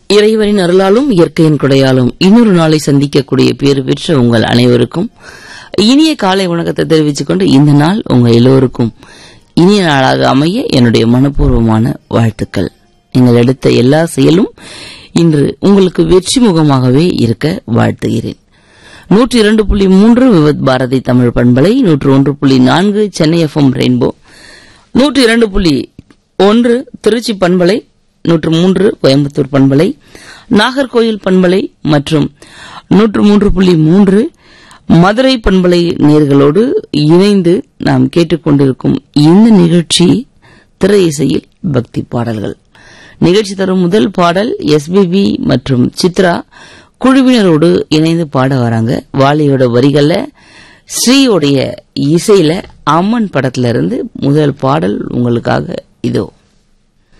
இறைவனின் அருளாலும் இயற்கையின் கொடையாலும் இன்னொரு நாளை சந்திக்கக்கூடிய பேறு பெற்ற உங்கள் அனைவருக்கும் இனிய காலை வணக்கத்தை தெரிவித்துக் கொண்டு இந்த நாள் உங்க எல்லோருக்கும் இனிய நாளாக அமைய என்னுடைய மனப்பூர்வமான வாழ்த்துக்கள் நீங்கள் எடுத்த எல்லா செயலும் இன்று உங்களுக்கு வெற்றி முகமாகவே இருக்க வாழ்த்துகிறேன் நூற்றி இரண்டு புள்ளி மூன்று விவத் பாரதி தமிழ் பண்பலை நூற்று ஒன்று புள்ளி நான்கு சென்னை எஃப்எம் ரெயின்போ நூற்றி இரண்டு புள்ளி ஒன்று திருச்சி பண்பலை நூற்று மூன்று கோயம்புத்தூர் பண்பலை நாகர்கோயில் பண்பலை மற்றும் நூற்று மூன்று புள்ளி மூன்று மதுரை பண்பலை நேர்களோடு இணைந்து நாம் கேட்டுக்கொண்டிருக்கும் இந்த நிகழ்ச்சி திரை இசையில் பக்தி பாடல்கள் நிகழ்ச்சி தரும் முதல் பாடல் எஸ்பிபி மற்றும் சித்ரா குழுவினரோடு இணைந்து பாட வராங்க வாலியோட வரிகள்ல ஸ்ரீயோடைய இசையில அம்மன் படத்துல இருந்து முதல் பாடல் உங்களுக்காக இதோ